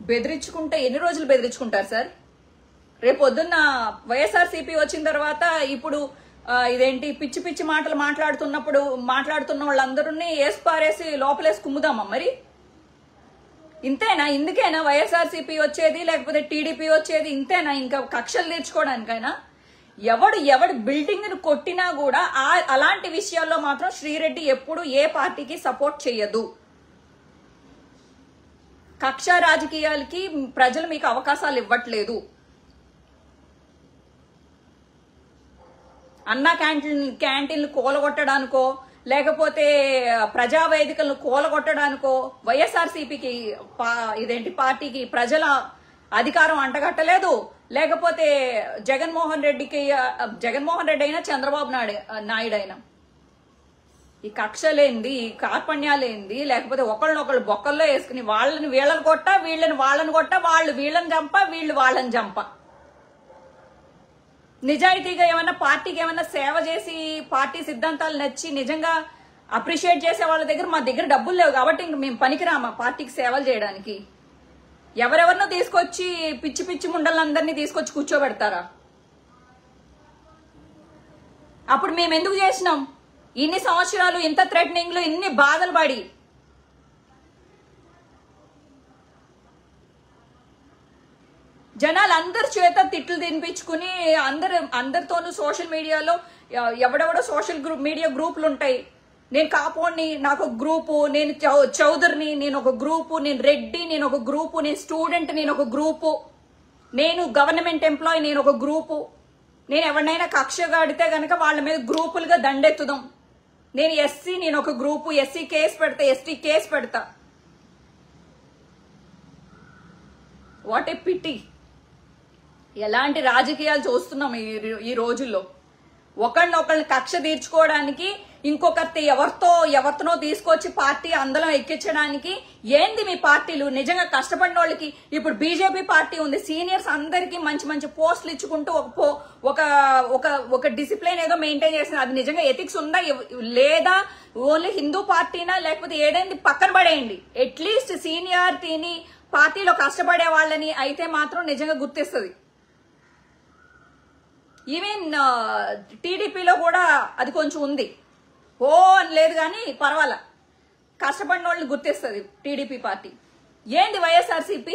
బెదిరించుకుంటే ఎన్ని రోజులు బెదిరించుకుంటారు సార్ రేపు పొద్దున్న వైఎస్ఆర్సీపీ వచ్చిన తర్వాత ఇప్పుడు ఆ, ఇదేంటి పిచ్చి పిచ్చి మాటలు మాట్లాడుతున్నప్పుడు మాట్లాడుతున్న వాళ్ళందరూ వేసి పారేసి లోపలేసి కుమ్ముదామా మరి ఇంతేనా ఇందుకేనా వైఎస్ఆర్సీపీ వచ్చేది లేకపోతే టీడీపీ వచ్చేది ఇంతేనా ఇంకా కక్షలు తీర్చుకోవడానికైనా ఎవడు ఎవడు బిల్డింగ్ ను కొట్టినా కూడా ఆ అలాంటి విషయాల్లో మాత్రం శ్రీరెడ్డి ఎప్పుడు ఏ పార్టీకి సపోర్ట్ చేయదు కక్ష రాజకీయాలకి ప్రజలు మీకు అవకాశాలు ఇవ్వట్లేదు అన్న క్యాంటీన్ క్యాంటీన్లు కూలగొట్టడానికో లేకపోతే ప్రజా వేదికలను కూలగొట్టడానికో వైఎస్ఆర్సీపీకి పా- ఇదేంటి పార్టీకి ప్రజల అధికారం అంటగట్టలేదు లేకపోతే జగన్మోహన్ రెడ్డికి ఆ, జగన్మోహన్ రెడ్డి అయినా చంద్రబాబు నాయుడు నాయుడు అయినా ఈ కక్షలేంది ఈ కార్పణ్యాలేంది లేకపోతే ఒకళ్ళనొకళ్ళు బొక్కల్లో వేసుకుని వాళ్ళని వీళ్ళని కొట్ట వీళ్ళని వాళ్ళని కొట్ట వాళ్ళు వీళ్ళని చంప వీళ్ళు వాళ్ళని చంప నిజాయితీగా ఏమన్నా పార్టీకి ఏమన్నా సేవ చేసి పార్టీ సిద్ధాంతాలు నచ్చి నిజంగా అప్రిషియేట్ చేసే వాళ్ళ దగ్గర మా దగ్గర డబ్బులు లేవు కాబట్టి ఇంక మేము పనికిరామా పార్టీకి సేవలు చేయడానికి ఎవరెవరినో తీసుకొచ్చి పిచ్చి పిచ్చి ముండలందరినీ తీసుకొచ్చి కూర్చోబెడతారా అప్పుడు మేము ఎందుకు చేసినాం ఇన్ని సంవత్సరాలు ఇంత థ్రెటనింగ్లు ఇన్ని బాధలు పడి జనాలు అందరి చేత తిట్లు తినిపించుకుని అందరు అందరితోనూ సోషల్ మీడియాలో ఎ- ఎవడెవడో సోషల్ గ్రూప్ మీడియా గ్రూపులు ఉంటాయి నేను కాపోని నాకు ఒక గ్రూపు నేను చౌ- చౌదరిని నేను ఒక గ్రూపు నేను రెడ్డి నేను ఒక గ్రూపు నేను స్టూడెంట్ నేను ఒక గ్రూపు నేను గవర్నమెంట్ ఎంప్లాయీ నేను ఒక గ్రూపు నేను ఎవరినైనా కక్ష కడితే గనక వాళ్ళ మీద గ్రూపులుగా దండెత్తుదాం నేను ఎస్సీ నేను ఒక గ్రూపు ఎస్సీ కేసు పెడతా ఎస్టీ కేసు పెడతా వాట్ ఏ పిటి ఎలాంటి రాజకీయాలు చూస్తున్నాం ఈ ఈ రోజుల్లో ఒకళ్ళనొకళ్ళని కక్ష తీర్చుకోవడానికి ఇంకొకరి ఎవరితో ఎవరితోనో తీసుకొచ్చి పార్టీ అందలం ఎక్కించడానికి ఏంది మీ పార్టీలు నిజంగా కష్టపడిన వాళ్ళకి ఇప్పుడు బీజేపీ పార్టీ ఉంది సీనియర్స్ అందరికీ మంచి మంచి పోస్టులు ఇచ్చుకుంటూ ఒక పో- ఒక ఒక ఒక డిసిప్లిన్ ఏదో మెయింటైన్ చేసింది అది నిజంగా ఎథిక్స్ ఉందా ఇవ్- లేదా ఓన్లీ హిందూ పార్టీనా లేకపోతే ఏదైంది పక్కన పడేయండి అట్లీస్ట్ సీనియారిటీని పార్టీలో కష్టపడే వాళ్ళని అయితే మాత్రం నిజంగా గుర్తిస్తుంది ఈవెన్ టీడీపీలో కూడా అది కొంచెం ఉంది ఓ అని లేదు కానీ పర్వాలా కష్టపడిన వాళ్ళని గుర్తిస్తుంది టీడీపీ పార్టీ ఏంది వైఎస్ఆర్సీపీ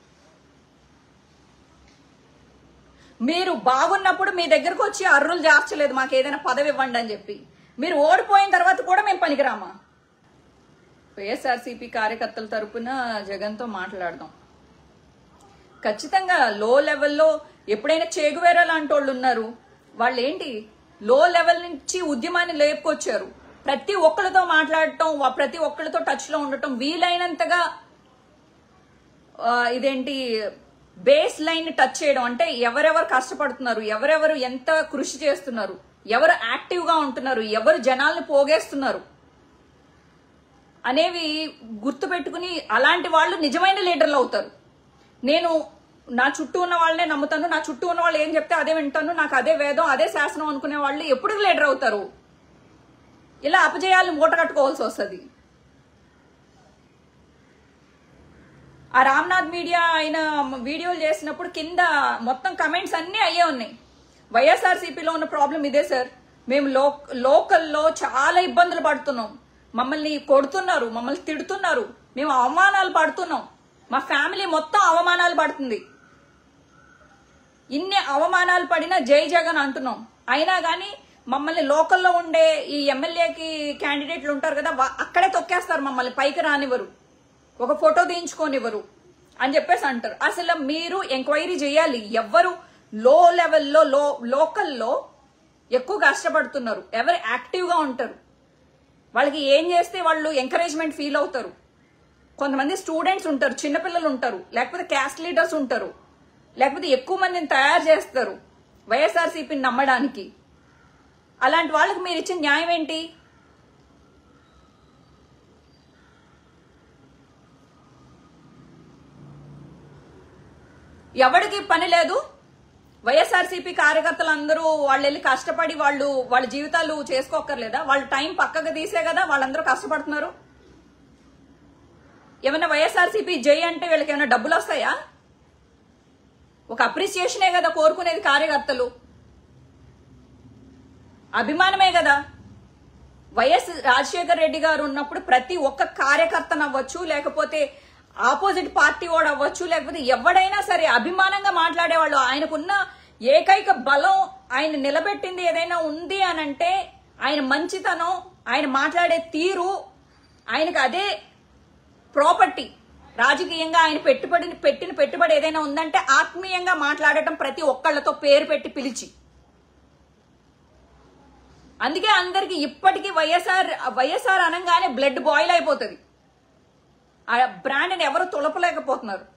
మీరు బాగున్నప్పుడు మీ దగ్గరకు వచ్చి అర్రులు చేర్చలేదు మాకు ఏదైనా పదవి ఇవ్వండి అని చెప్పి మీరు ఓడిపోయిన తర్వాత కూడా మేము పనికిరామా వైఎస్ఆర్సీపీ కార్యకర్తల తరపున జగన్తో మాట్లాడదాం ఖచ్చితంగా లో లెవెల్లో ఎప్పుడైనా చేగువేరా లాంటి వాళ్ళు ఉన్నారు వాళ్ళు ఏంటి లో లెవెల్ నుంచి ఉద్యమాన్ని లేపుకొచ్చారు ప్రతి ఒక్కరితో మాట్లాడటం వా- ప్రతి ఒక్కరితో టచ్ లో ఉండటం వీలైనంతగా ఆ, ఇదేంటి బేస్ లైన్ టచ్ చేయడం అంటే ఎవరెవరు కష్టపడుతున్నారు ఎవరెవరు ఎంత కృషి చేస్తున్నారు ఎవరు యాక్టివ్ గా ఉంటున్నారు ఎవరు జనాల్ని పోగేస్తున్నారు అనేవి గుర్తుపెట్టుకుని అలాంటి వాళ్ళు నిజమైన లీడర్లు అవుతారు నేను నా చుట్టూ ఉన్న వాళ్ళనే నమ్ముతాను నా చుట్టూ ఉన్న వాళ్ళు ఏం చెప్తే అదే వింటాను నాకు అదే వేదం అదే శాసనం అనుకునే వాళ్ళు ఎప్పుడు లీడర్ అవుతారు ఇలా అపజయాలను మూట కట్టుకోవాల్సి వస్తుంది ఆ రామ్నాథ్ మీడియా ఆయన వీడియోలు చేసినప్పుడు కింద మొత్తం కమెంట్స్ అన్నీ అయ్యే ఉన్నాయి వైఎస్ఆర్సీపీలో ఉన్న ప్రాబ్లం ఇదే సార్ మేము లో లోకల్లో చాలా ఇబ్బందులు పడుతున్నాం మమ్మల్ని కొడుతున్నారు మమ్మల్ని తిడుతున్నారు మేము అవమానాలు పడుతున్నాం మా ఫ్యామిలీ మొత్తం అవమానాలు పడుతుంది ఇన్ని అవమానాలు పడినా జై జగన్ అంటున్నాం అయినా గానీ మమ్మల్ని లోకల్లో ఉండే ఈ ఎమ్మెల్యేకి క్యాండిడేట్లు ఉంటారు కదా వా- అక్కడే తొక్కేస్తారు మమ్మల్ని పైకి రానివ్వరు ఒక ఫోటో తీయించుకోనివ్వరు అని చెప్పేసి అంటారు అసలు మీరు ఎంక్వైరీ చేయాలి ఎవరు లో లెవెల్లో లో లోకల్లో ఎక్కువ కష్టపడుతున్నారు ఎవరు యాక్టివ్ గా ఉంటారు వాళ్ళకి ఏం చేస్తే వాళ్ళు ఎంకరేజ్మెంట్ ఫీల్ అవుతారు కొంతమంది స్టూడెంట్స్ ఉంటారు చిన్నపిల్లలు ఉంటారు లేకపోతే క్యాస్ట్ లీడర్స్ ఉంటారు లేకపోతే ఎక్కువ మందిని తయారు చేస్తారు వైఎస్ఆర్సీపీని నమ్మడానికి అలాంటి వాళ్ళకి మీరు ఇచ్చిన న్యాయం ఏంటి ఎవడికి పని లేదు వైఎస్ఆర్సీపీ కార్యకర్తలందరూ వాళ్ళు వెళ్ళి కష్టపడి వాళ్ళు వాళ్ళ జీవితాలు చేసుకోక్కర్లేదా వాళ్ళ టైం పక్కకు తీసే కదా వాళ్ళందరూ కష్టపడుతున్నారు ఏమన్నా వైఎస్ఆర్సీపీ జై అంటే వీళ్ళకి ఏమైనా డబ్బులు వస్తాయా ఒక అప్రిసియేషనే కదా కోరుకునేది కార్యకర్తలు అభిమానమే కదా వైఎస్ రాజశేఖర్ రెడ్డి గారు ఉన్నప్పుడు ప్రతి ఒక్క కార్యకర్తనవ్వచ్చు లేకపోతే ఆపోజిట్ పార్టీ వాడు అవ్వచ్చు లేకపోతే ఎవడైనా సరే అభిమానంగా మాట్లాడేవాళ్ళు ఆయనకున్న ఏకైక బలం ఆయన నిలబెట్టింది ఏదైనా ఉంది అని అంటే ఆయన మంచితనం ఆయన మాట్లాడే తీరు ఆయనకు అదే ప్రాపర్టీ రాజకీయంగా ఆయన పెట్టుబడి పెట్టిన పెట్టుబడి ఏదైనా ఉందంటే ఆత్మీయంగా మాట్లాడటం ప్రతి ఒక్కళ్ళతో పేరు పెట్టి పిలిచి అందుకే అందరికి ఇప్పటికీ వైఎస్ఆర్ వైఎస్ఆర్ అనగానే బ్లడ్ బాయిల్ అయిపోతుంది ఆ బ్రాండ్ని ఎవరు తులపలేకపోతున్నారు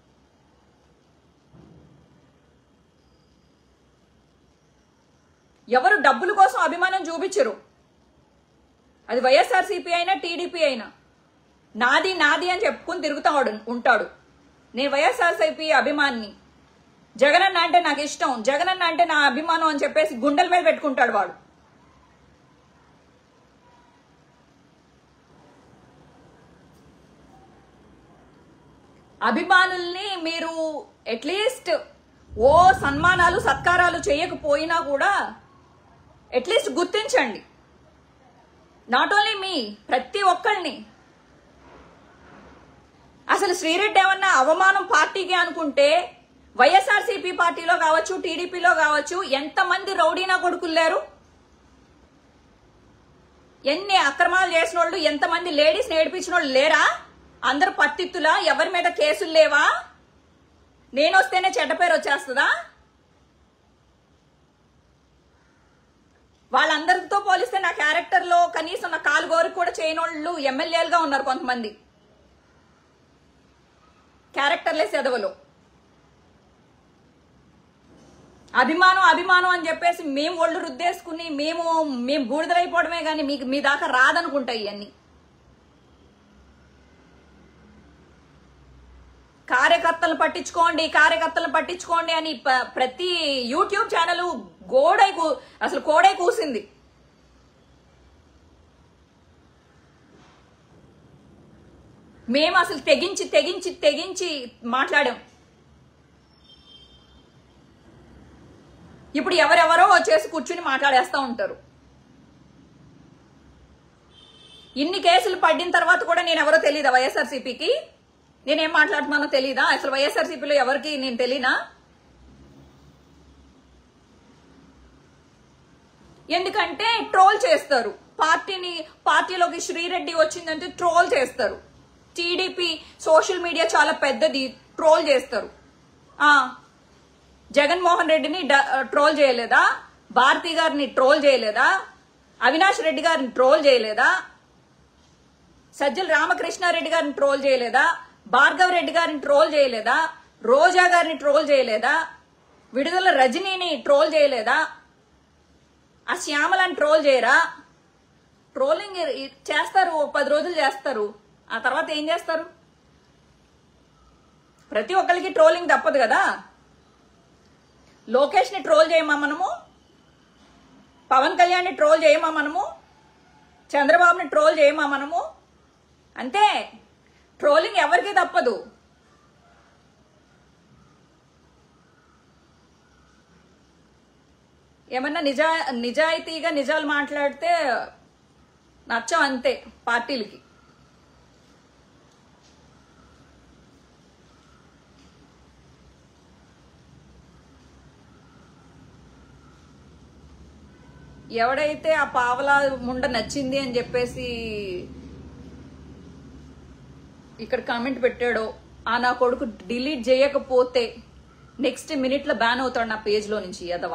ఎవరు డబ్బుల కోసం అభిమానం చూపించరు అది వైఎస్ఆర్సీపీ అయినా టీడీపీ అయినా నాది నాది అని చెప్పుకుని తిరుగుతాడు ఉంటాడు నేను వైఎస్ఆర్సీపీ అభిమాన్ని జగనన్న అంటే నాకు ఇష్టం జగనన్న అంటే నా అభిమానం అని చెప్పేసి గుండెల మీద పెట్టుకుంటాడు వాడు అభిమానుల్ని మీరు అట్లీస్ట్ ఓ సన్మానాలు సత్కారాలు చేయకపోయినా కూడా అట్లీస్ట్ గుర్తించండి నాట్ ఓన్లీ మీ ప్రతి ఒక్కళ్ళని అసలు శ్రీరెడ్డి ఏమన్నా అవమానం పార్టీకి అనుకుంటే వైఎస్ఆర్సీపీ పార్టీలో కావచ్చు టీడీపీలో కావచ్చు ఎంతమంది రౌడీనా కొడుకులేరు ఎన్ని అక్రమాలు చేసిన వాళ్ళు ఎంతమంది లేడీస్ నేర్పించిన వాళ్ళు లేరా అందరు పత్తిత్తులా ఎవరి మీద కేసులు లేవా నేను వస్తేనే చెడ్డ పేరు వచ్చేస్తుందా వాళ్ళందరితో పోలిస్తే నా క్యారెక్టర్ లో కనీసం నా కాలు గోరికి కూడా చేయనోళ్ళు ఎమ్మెల్యేలుగా ఉన్నారు కొంతమంది క్యారెక్టర్లెస్ ఎదవలు అభిమానం అభిమానం అని చెప్పేసి మేము ఒళ్ళు రుద్దేసుకుని మేము మేము బూడిదలైపోవడమే కానీ మీకు మీ దాకా రాదనుకుంటాయి ఇవన్నీ కార్యకర్తలు పట్టించుకోండి కార్యకర్తలు పట్టించుకోండి అని ప- ప్రతి యూట్యూబ్ ఛానల్ గోడై కూ- అసలు కోడై కూసింది మేము అసలు తెగించి తెగించి తెగించి మాట్లాడాం ఇప్పుడు ఎవరెవరో వచ్చేసి కూర్చుని మాట్లాడేస్తా ఉంటారు ఇన్ని కేసులు పడిన తర్వాత కూడా నేను ఎవరో తెలియదా వైఎస్ఆర్సీపీకి నేనేం మాట్లాడుతున్నానో తెలీదా అసలు వైఎస్ఆర్సీపీలో ఎవరికి నేను తెలీనా ఎందుకంటే ట్రోల్ చేస్తారు పార్టీని పార్టీలోకి శ్రీరెడ్డి వచ్చిందంటే ట్రోల్ చేస్తారు టీడీపీ సోషల్ మీడియా చాలా పెద్దది ట్రోల్ చేస్తారు ఆ జగన్మోహన్ రెడ్డిని డ- ట్రోల్ చేయలేదా భారతి గారిని ట్రోల్ చేయలేదా అవినాష్ రెడ్డి గారిని ట్రోల్ చేయలేదా సజ్జల రామకృష్ణారెడ్డి గారిని ట్రోల్ చేయలేదా భార్గవ్ రెడ్డి గారిని ట్రోల్ చేయలేదా రోజా గారిని ట్రోల్ చేయలేదా విడుదల రజనీని ట్రోల్ చేయలేదా ఆ శ్యామలని ట్రోల్ చేయరా ట్రోలింగ్ ఇ- చేస్తారు ఓ పది రోజులు చేస్తారు ఆ తర్వాత ఏం చేస్తారు ప్రతి ఒక్కరికి ట్రోలింగ్ తప్పదు కదా లోకేష్ ని ట్రోల్ చేయమా మనము పవన్ కళ్యాణ్ ని ట్రోల్ చేయమా మనము చంద్రబాబుని ట్రోల్ చేయమా మనము అంతే ట్రోలింగ్ ఎవరికి తప్పదు ఏమన్నా నిజా నిజాయితీగా నిజాలు మాట్లాడితే నచ్చం అంతే పార్టీలకి ఎవడైతే ఆ పావలా ముండ నచ్చింది అని చెప్పేసి ఇక్కడ కామెంట్ పెట్టాడో ఆ నా కొడుకు డిలీట్ చేయకపోతే నెక్స్ట్ మినిట్ లో బ్యాన్ అవుతాడు నా పేజ్ లో నుంచి ఎదవా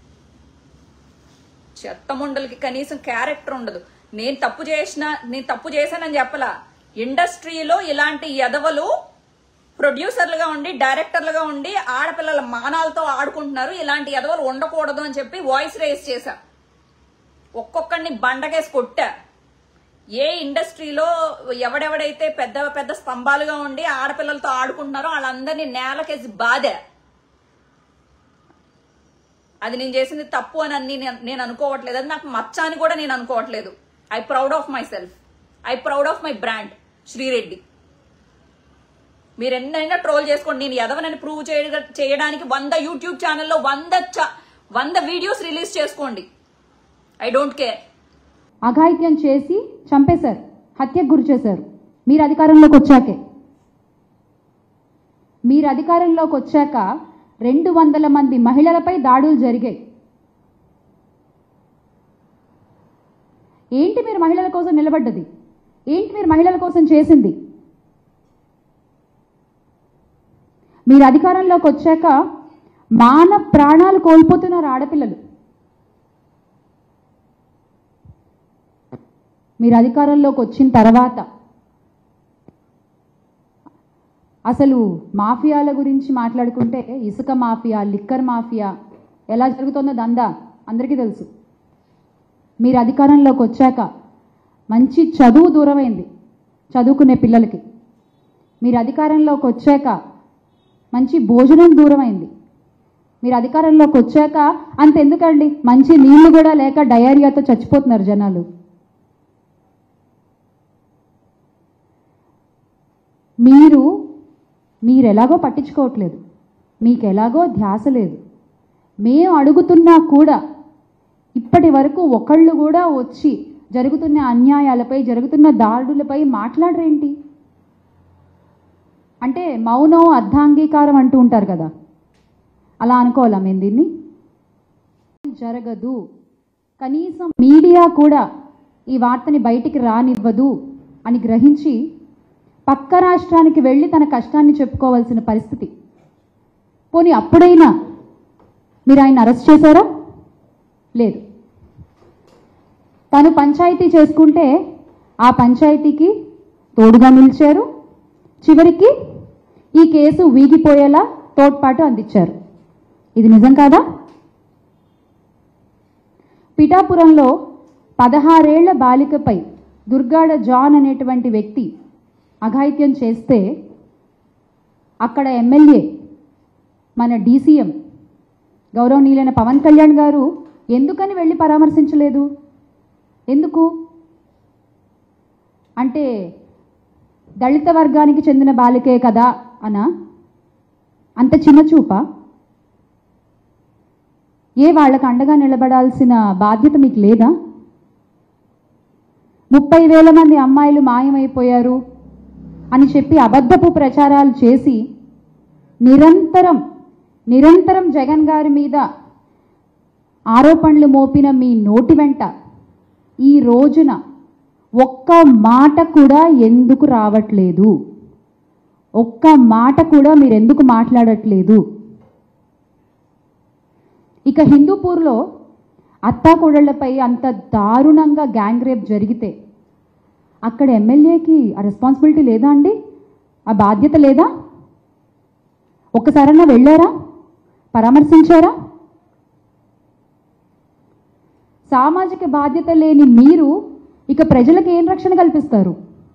చెత్త ముండలకి కనీసం క్యారెక్టర్ ఉండదు నేను తప్పు చేసిన నేను తప్పు చేశానని చెప్పలా ఇండస్ట్రీలో ఇలాంటి ఎదవలు ప్రొడ్యూసర్లుగా ఉండి డైరెక్టర్లుగా ఉండి ఆడపిల్లల మానాలతో ఆడుకుంటున్నారు ఇలాంటి ఎదవలు ఉండకూడదు అని చెప్పి వాయిస్ రేస్ చేశా ఒక్కొక్కడిని బండకేసి కొట్టా ఏ ఇండస్ట్రీలో ఎవడెవడైతే పెద్ద పెద్ద స్తంభాలుగా ఉండి ఆడపిల్లలతో ఆడుకుంటున్నారో వాళ్ళందరినీ నేలకేసి బాధ అది నేను చేసింది తప్పు అని అన్ని నేను- నేను అనుకోవట్లేదు అది నాకు మచ్చ అని కూడా నేను అనుకోవట్లేదు I proud of myself I proud of my brand Sri Reddy మీరు ఎన్నైనా ట్రోల్ చేసుకోండి నేను ఎదవనని ప్రూవ్ చేయ- చేయడానికి వంద యూట్యూబ్ ఛానల్లో వంద చ- వంద వీడియోస్ రిలీజ్ చేసుకోండి ఐ డోంట్ కేర్ అఘాయిత్యం చేసి చంపేశారు హత్యకు గురి చేశారు మీరు అధికారంలోకి వచ్చాకే మీరు అధికారంలోకి వచ్చాక రెండు వందల మంది మహిళలపై దాడులు జరిగాయి ఏంటి మీరు మహిళల కోసం నిలబడ్డది ఏంటి మీరు మహిళల కోసం చేసింది మీరు అధికారంలోకి వచ్చాక మాన ప్రాణాలు కోల్పోతున్నారు ఆడపిల్లలు మీరు అధికారంలోకి వచ్చిన తర్వాత అసలు మాఫియాల గురించి మాట్లాడుకుంటే ఇసుక మాఫియా లిక్కర్ మాఫియా ఎలా జరుగుతుందో దందా అందరికీ తెలుసు మీరు అధికారంలోకి వచ్చాక మంచి చదువు దూరమైంది చదువుకునే పిల్లలకి మీరు అధికారంలోకి వచ్చాక మంచి భోజనం దూరమైంది మీరు అధికారంలోకి వచ్చాక అంతెందుకండి మంచి నీళ్లు కూడా లేక డయేరియాతో చచ్చిపోతున్నారు జనాలు మీరు మీరు ఎలాగో పట్టించుకోవట్లేదు మీకు ఎలాగో ధ్యాస లేదు మేము అడుగుతున్నా కూడా ఇప్పటి వరకు ఒకళ్ళు కూడా వచ్చి జరుగుతున్న అన్యాయాలపై జరుగుతున్న దాడులపై మాట్లాడరేంటి అంటే మౌనం అర్ధాంగీకారం అంటూ ఉంటారు కదా అలా అనుకోవాలా మేము దీన్ని జరగదు కనీసం మీడియా కూడా ఈ వార్తని బయటికి రానివ్వదు అని గ్రహించి పక్క రాష్ట్రానికి వెళ్ళి తన కష్టాన్ని చెప్పుకోవాల్సిన పరిస్థితి పోనీ అప్పుడైనా మీరు ఆయన అరెస్ట్ చేశారా లేదు తను పంచాయతీ చేసుకుంటే ఆ పంచాయతీకి తోడుగా నిలిచారు చివరికి ఈ కేసు వీగిపోయేలా తోడ్పాటు అందించారు ఇది నిజం కాదా పిఠాపురంలో పదహారేళ్ల బాలికపై దుర్గాడ జాన్ అనేటువంటి వ్యక్తి అఘాయిత్యం చేస్తే అక్కడ ఎమ్మెల్యే మన డీసీఎం గౌరవనీయులైన పవన్ కళ్యాణ్ గారు ఎందుకని వెళ్ళి పరామర్శించలేదు ఎందుకు అంటే దళిత వర్గానికి చెందిన బాలికే కదా అనా అంత చిన్న చూపా ఏ వాళ్ళకు అండగా నిలబడాల్సిన బాధ్యత మీకు లేదా ముప్పై వేల మంది అమ్మాయిలు మాయమైపోయారు అని చెప్పి అబద్ధపు ప్రచారాలు చేసి నిరంతరం నిరంతరం జగన్ గారి మీద ఆరోపణలు మోపిన మీ నోటి వెంట ఈ రోజున ఒక్క మాట కూడా ఎందుకు రావట్లేదు ఒక్క మాట కూడా మీరు ఎందుకు మాట్లాడట్లేదు ఇక హిందూపూర్లో అత్తాకోడళ్లపై అంత దారుణంగా గ్యాంగ్ రేప్ జరిగితే అక్కడ ఎమ్మెల్యేకి ఆ రెస్పాన్సిబిలిటీ లేదా అండి ఆ బాధ్యత లేదా ఒక్కసారన్నా వెళ్ళారా పరామర్శించారా సామాజిక బాధ్యత లేని మీరు ఇక ప్రజలకు ఏం రక్షణ కల్పిస్తారు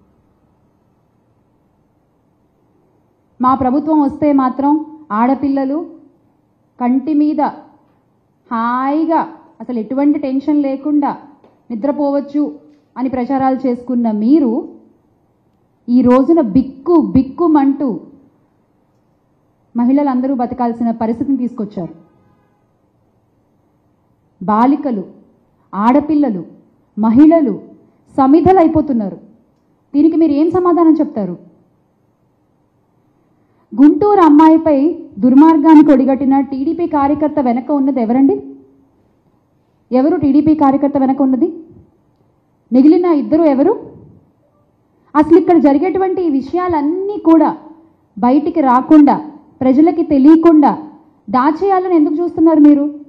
మా ప్రభుత్వం వస్తే మాత్రం ఆడపిల్లలు కంటి మీద హాయిగా అసలు ఎటువంటి టెన్షన్ లేకుండా నిద్రపోవచ్చు అని ప్రచారాలు చేసుకున్న మీరు ఈ రోజున బిక్కు బిక్కుమంటూ మహిళలందరూ బతకాల్సిన పరిస్థితిని తీసుకొచ్చారు బాలికలు ఆడపిల్లలు మహిళలు సమిధలైపోతున్నారు దీనికి మీరు ఏం సమాధానం చెప్తారు గుంటూరు అమ్మాయిపై దుర్మార్గానికి ఒడిగట్టిన టీడీపీ కార్యకర్త వెనక ఉన్నది ఎవరండి ఎవరు టీడీపీ కార్యకర్త వెనక ఉన్నది మిగిలిన ఇద్దరు ఎవరు అసలు ఇక్కడ జరిగేటువంటి ఈ విషయాలన్నీ కూడా బయటికి రాకుండా ప్రజలకి తెలియకుండా దాచేయాలని ఎందుకు చూస్తున్నారు మీరు